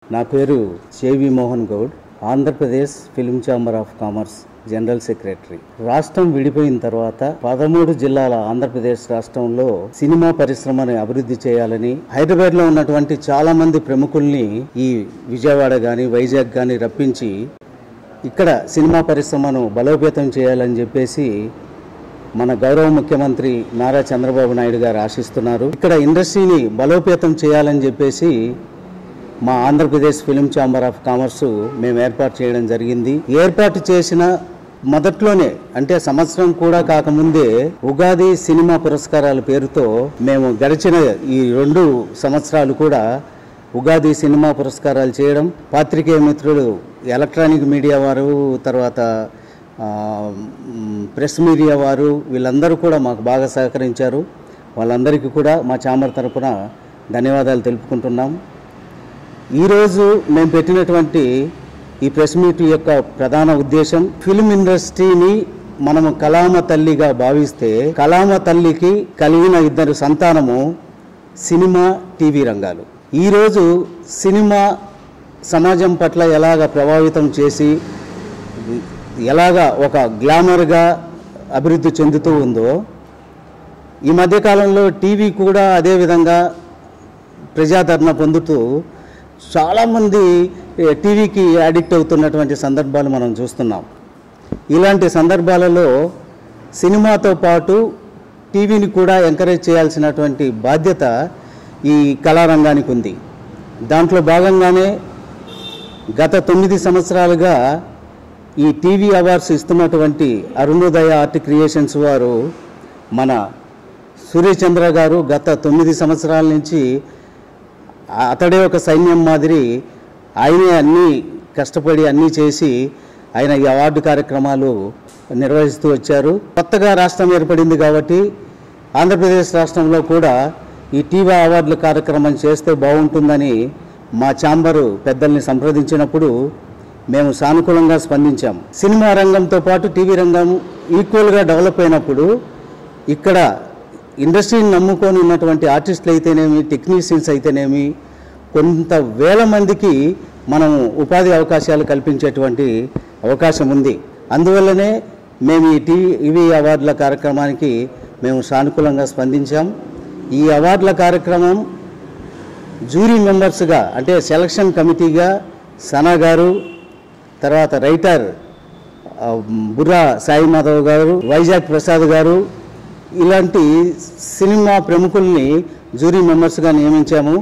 నా పేరు J V Mohan Goud Andhra Pradesh film chamber of commerce general secretary రాష్ట్రం విడిపోయిన తర్వాత పదమూడు జిల్లాల ఆంధ్రప్రదేశ్ రాష్ట్రంలో సినిమా పరిశ్రమని అభివృద్ధి చేయాలని హైదరాబాద్ లో ఉన్నటువంటి చాలా మంది ప్రముఖుల్ని ఈ విజయవాడ గాని వైజాగ్ గాని రప్పించి ఇక్కడ సినిమా పరిశ్రమను బలోపేతం చేయాలని చెప్పేసి మన గౌరవ ముఖ్యమంత్రి నారా చంద్రబాబు నాయుడు గారు ఆశిస్తున్నారు ఇక్కడ ఇండస్ట్రీని బలోపేతం చేయాలని చెప్పేసి మా Andhra Pradesh film chamber of commerce మేము ఏర్పాటు చేయడం జరిగింది ఏర్పాటు చేసిన మొదట్లోనే అంటే సంవత్సరం కూడా కాకముందే ఉగాది సినిమా పురస్కారాల పేరుతో మేము గడిచిన ఈ రెండు సంవత్సరాలు కూడా ఉగాది సినిమా పురస్కారాలు చేయడం పాత్రికేయ మిత్రులు ఎలక్ట్రానిక్ మీడియా వారు తర్వాత ఆ, మ్, ప్రెస్ మీడియా వారు వీళ్ళందరూ కూడా మాకు బాగా సహకరించారు వాళ్ళందరికీ కూడా మా ఛాంబర్ తరపున ధన్యవాదాలు తెలుపుకుంటున్నాం ఈరోజు మేము పెట్టినటువంటి ఈ ప్రెస్ మీట్ యొక్క ప్రధాన ఉద్దేశం ఫిల్మ్ ఇండస్ట్రీని మనము కలామ తల్లిగా భావిస్తే కలామ తల్లికి కలిగిన ఇద్దరు సంతానము సినిమా టీవీ రంగాలు ఈరోజు సినిమా సమాజం పట్ల ఎలాగ ప్రభావితం చేసి ఎలాగ ఒక గ్లామర్గా అభివృద్ధి చెందుతూ ఉందో ఈ మధ్యకాలంలో టీవీ కూడా అదే విధంగా ప్రజాదరణ పొందుతూ చాలామంది ఏ, టీవీకి అడిక్ట్ అవుతున్నటువంటి సందర్భాలు మనం చూస్తున్నాం ఇలాంటి సందర్భాలలో సినిమాతో పాటు టీవీని కూడా ఎంకరేజ్ చేయాల్సినటువంటి బాధ్యత ఈ కళారంగానికి ఉంది దాంట్లో భాగంగానే గత తొమ్మిది సంవత్సరాలుగా ఈ టీవీ అవార్డ్స్ ఇస్తున్నటువంటి అరుణోదయ ఆర్ట్ క్రియేషన్స్ వారు మన సూర్యచంద్ర గారు గత తొమ్మిది సంవత్సరాల నుంచి ఆ- అతడే ఒక సైన్యం మాదిరి ఆయనే అన్నీ కష్టపడి అన్నీ చేసి ఆయన ఈ అవార్డు కార్యక్రమాలు నిర్వహిస్తూ వచ్చారు కొత్తగా రాష్ట్రం ఏర్పడింది కాబట్టి ఆంధ్రప్రదేశ్ రాష్ట్రంలో కూడా ఈ టీవీ అవార్డుల కార్యక్రమం చేస్తే బాగుంటుందని మా ఛాంబరు పెద్దల్ని సంప్రదించినప్పుడు మేము సానుకూలంగా స్పందించాం సినిమా రంగంతో పాటు టీవీ రంగం ఈక్వల్గా డెవలప్ అయినప్పుడు ఇక్కడ ఇండస్ట్రీని నమ్ముకొని ఉన్నటువంటి ఆర్టిస్టులు అయితేనేమి టెక్నీషియన్స్ అయితేనేమి కొంత వేల మందికి మనం ఉపాధి అవకాశాలు కల్పించేటువంటి అవకాశం ఉంది అందువల్లనే మేము ఈ టీవీ అవార్డుల కార్యక్రమానికి మేము సానుకూలంగా స్పందించాం ఈ అవార్డుల కార్యక్రమం జూరీ మెంబర్స్గా అంటే సెలక్షన్ కమిటీగా సనా గారు తర్వాత రైటర్ ఆ, బుర్రా సాయి మాధవ్ గారు వైజాగ్ ప్రసాద్ గారు ఇలాంటి సినిమా ప్రముఖుల్ని జూరీ మెంబర్స్గా నియమించాము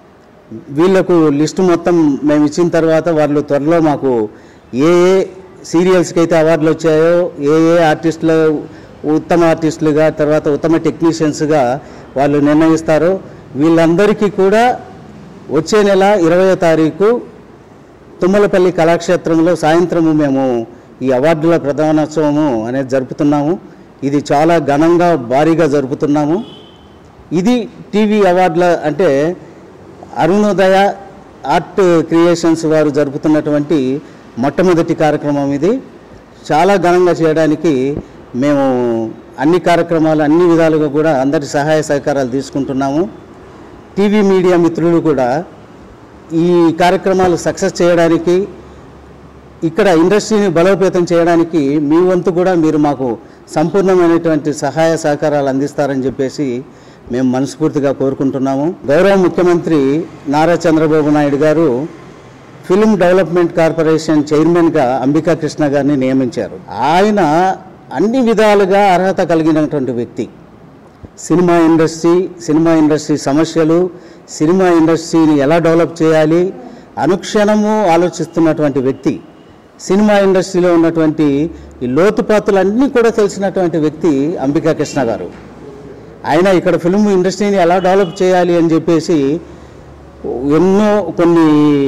వీళ్లకు లిస్టు మొత్తం మేము ఇచ్చిన తర్వాత వాళ్ళు త్వరలో మాకు ఏ ఏ సీరియల్స్కి అయితే అవార్డులు వచ్చాయో ఏ ఏ ఆర్టిస్టులు ఉత్తమ ఆర్టిస్టులుగా తర్వాత ఉత్తమ టెక్నీషియన్స్గా వాళ్ళు నిర్ణయిస్తారో వీళ్ళందరికీ కూడా వచ్చే నెల ఇరవయో తారీఖు తుమ్మలపల్లి కళాక్షేత్రంలో సాయంత్రము మేము ఈ అవార్డుల ప్రధానోత్సవము అనేది జరుపుతున్నాము ఇది చాలా ఘనంగా భారీగా జరుపుతున్నాము ఇది టీవీ అవార్డుల అంటే అరుణోదయ ఆర్ట్ క్రియేషన్స్ వారు జరుపుతున్నటువంటి మొట్టమొదటి కార్యక్రమం ఇది చాలా ఘనంగా చేయడానికి మేము అన్ని కార్యక్రమాలు అన్ని విధాలుగా కూడా అందరి సహాయ సహకారాలు తీసుకుంటున్నాము టీవీ మీడియా మిత్రులు కూడా ఈ కార్యక్రమాలు సక్సెస్ చేయడానికి ఇక్కడ ఇండస్ట్రీని బలోపేతం చేయడానికి మీ వంతు కూడా మీరు మాకు సంపూర్ణమైనటువంటి సహాయ సహకారాలు అందిస్తారని చెప్పేసి మేము మనస్ఫూర్తిగా కోరుకుంటున్నాము గౌరవ ముఖ్యమంత్రి నారా చంద్రబాబు నాయుడు గారు ఫిల్మ్ డెవలప్మెంట్ కార్పొరేషన్ చైర్మన్గా అంబికా కృష్ణ గారిని నియమించారు ఆయన అన్ని విధాలుగా అర్హత కలిగినటువంటి వ్యక్తి సినిమా ఇండస్ట్రీ సినిమా ఇండస్ట్రీ సమస్యలు సినిమా ఇండస్ట్రీని ఎలా డెవలప్ చేయాలి అనుక్షణము ఆలోచిస్తున్నటువంటి వ్యక్తి సినిమా ఇండస్ట్రీలో ఉన్నటువంటి ఈ లోతుపాతులన్నీ కూడా తెలిసినటువంటి వ్యక్తి అంబికా కృష్ణ గారు ఆయన ఇక్కడ ఫిల్మ్ ఇండస్ట్రీని ఎలా డెవలప్ చేయాలి అని చెప్పేసి ఎన్నో కొన్ని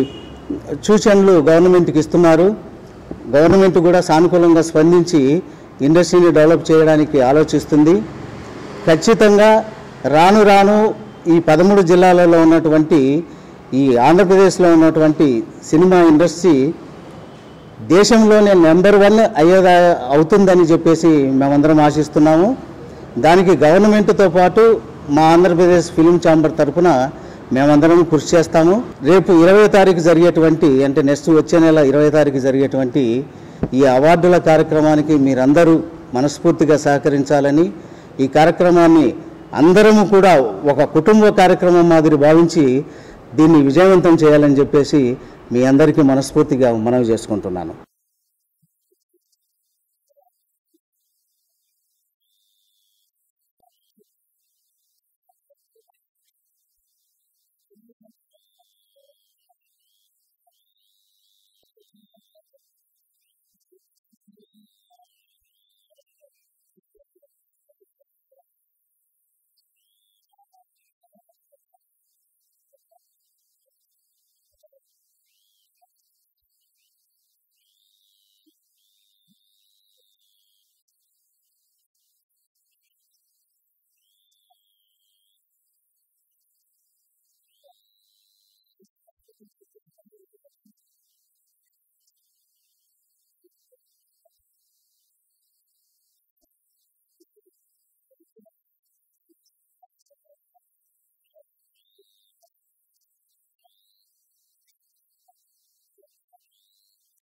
సూచనలు గవర్నమెంట్కి ఇస్తున్నారు గవర్నమెంట్ కూడా సానుకూలంగా స్పందించి ఇండస్ట్రీని డెవలప్ చేయడానికి ఆలోచిస్తుంది ఖచ్చితంగా రాను రాను ఈ పదమూడు జిల్లాలలో ఉన్నటువంటి ఈ ఆంధ్రప్రదేశ్లో ఉన్నటువంటి సినిమా ఇండస్ట్రీ దేశంలోనే నెంబర్ వన్ అయ్యేదా అవుతుందని చెప్పేసి మేమందరం ఆశిస్తున్నాము దానికి గవర్నమెంట్తో పాటు మా ఆంధ్రప్రదేశ్ ఫిలిం ఛాంబర్ తరఫున మేమందరం కృషి చేస్తాము రేపు ఇరవై తారీఖు జరిగేటువంటి అంటే నెక్స్ట్ వచ్చే నెల ఇరవై తారీఖు జరిగేటువంటి ఈ అవార్డుల కార్యక్రమానికి మీరందరూ మనస్ఫూర్తిగా సహకరించాలని ఈ కార్యక్రమాన్ని అందరము కూడా ఒక కుటుంబ కార్యక్రమం మాదిరి భావించి దీన్ని విజయవంతం చేయాలని చెప్పేసి మీ అందరికీ మనస్ఫూర్తిగా మనవి చేసుకుంటున్నాను